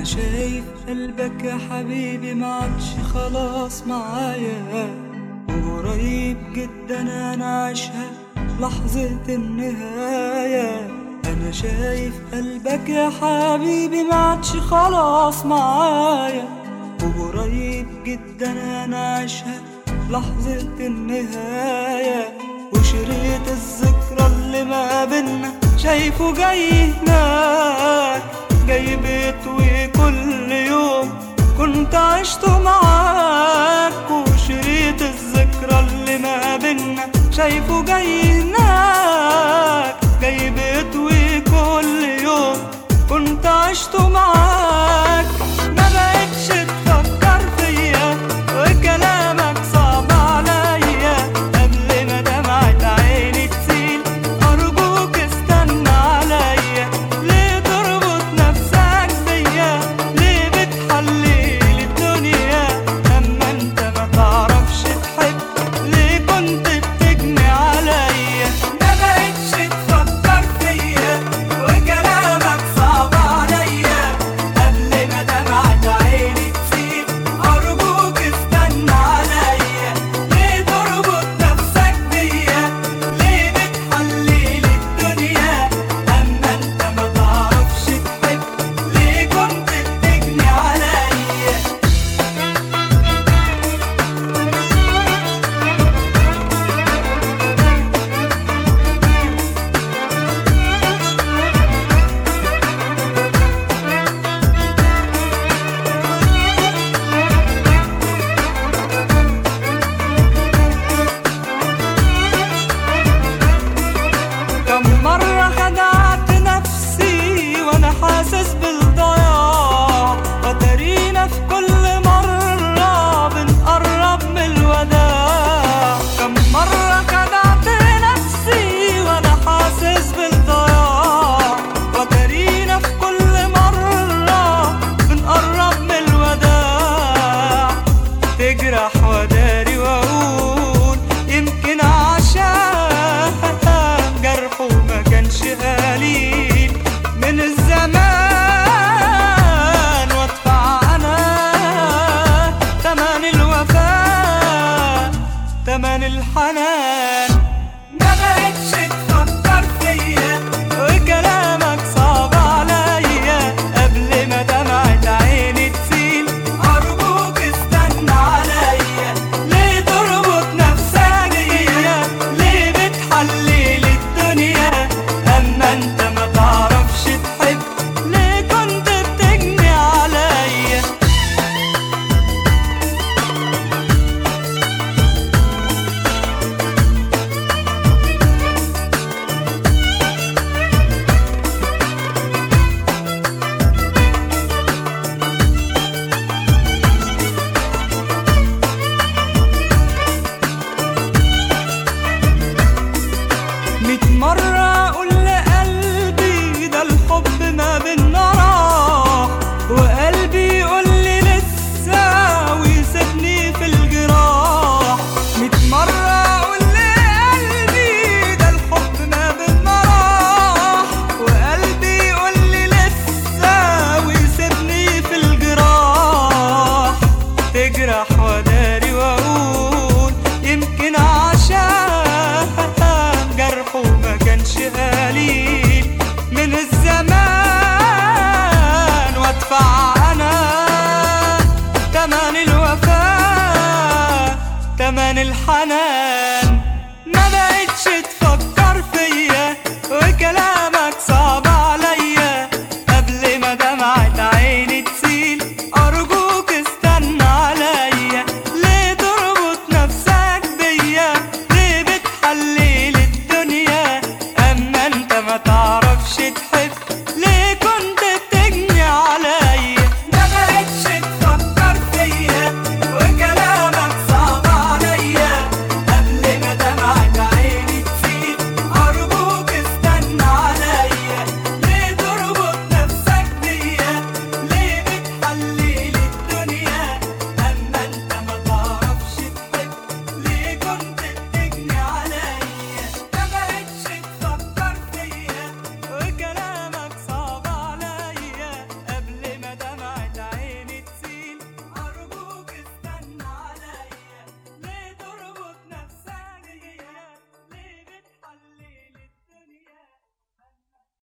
انا شايف قلبك يا حبيبي ما عادش خلاص معايا وقريب جدا انا عايشها لحظة النهاية انا شايف قلبك يا حبيبي ما عادش خلاص معايا وقريب جدا انا عايشها لحظة النهاية وشريط الذكرى اللي ما بينا شايفه جاي هناك جاي بيتوي كل يوم كنت عشته معاك وشريط الذكرى اللي ما بينا شايفه جاي هناك جاي بيتوي كل يوم كنت عشته معاك ما بقتش تفكر فيا وكلامك صعب عليا قبل ما دمعة عيني تسيل أرجوك استنى عليا ليه تربط نفسك بيا ليه بتحلل الدنيا أما أنت ما تعرفش تحب ليه كنت بتجني عليا ما بقتش تفكر فيا وكلامك صعب عليا قبل ما دمعة عيني تسيل أرجوك استنى عليا ليه تربط نفسك بيا ليه بتحلل الدنيا أما أنت ما تعرفش تحب ليه كنت بتجني عليا كم مرة خدعت نفسي وانا حاسس بالضياع وترينا في كل مرة بنقرب من الوداع كم مرة خدعت نفسي وانا حاسس بالضياع وترينا في كل مرة بنقرب من الوداع تجرح وداري واقول يمكن عشان جرحه ما كانش قليل من الزمان وادفع انا تمن الوفاء تمن الحنان ما بقتش تفكر فيا وكلامك صعب عليا قبل ما دمعة عيني تسيل أرجوك استنى عليا ليه تربط نفسك بيا ليه بتحلل الدنيا أما أنت ما تعرفش تحب ليه كنت بتجني عليا ميت مرة أقول لقلبي ده الحب ما بينا راح وقلبي يقول لي لسه ويسيبني في الجراح ميت مرة أقول لقلبي ده الحب ما بينا راح وقلبي يقول لي لسه ويسيبني في الجراح تجرح وداري واقول يمكن عشان جرحه ما كانش قليل من الزمان وادفع انا تمن الوفاء تمن الحنان